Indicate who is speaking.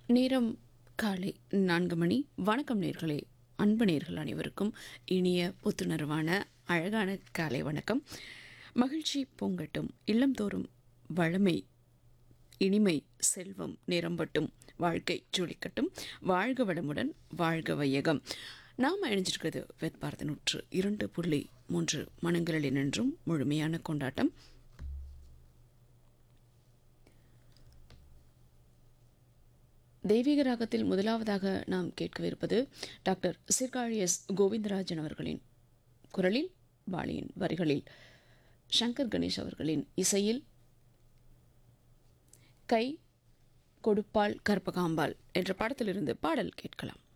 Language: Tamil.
Speaker 1: நேரம் காலை நான்கு மணி வணக்கம் நேர்களே அன்பு நேர்கள் அனைவருக்கும் இனிய புத்துணர்வான அழகான காலை வணக்கம் மகிழ்ச்சி பொங்கட்டும் இல்லம்தோறும் வளமை இனிமை செல்வம் நிரம்பட்டும் வாழ்க்கை ஜொலிக்கட்டும் வாழ்க வளமுடன் வாழ்க வையகம் நாம் இணைஞ்சிருக்கிறது வெத் பாரத நூற்று இரண்டு புள்ளி மூன்று மனங்களில் நின்றும் முழுமையான கொண்டாட்டம் தெய்வீக ராகத்தில் முதலாவதாக நாம் கேட்கவிருப்பது டாக்டர் சீர்காழி எஸ் கோவிந்தராஜன் அவர்களின் குரலில் வாலியின் வரிகளில் சங்கர் கணேஷ் அவர்களின் இசையில் கை கொடுப்பாள் கற்பகாம்பாள் என்ற படத்திலிருந்து பாடல் கேட்கலாம்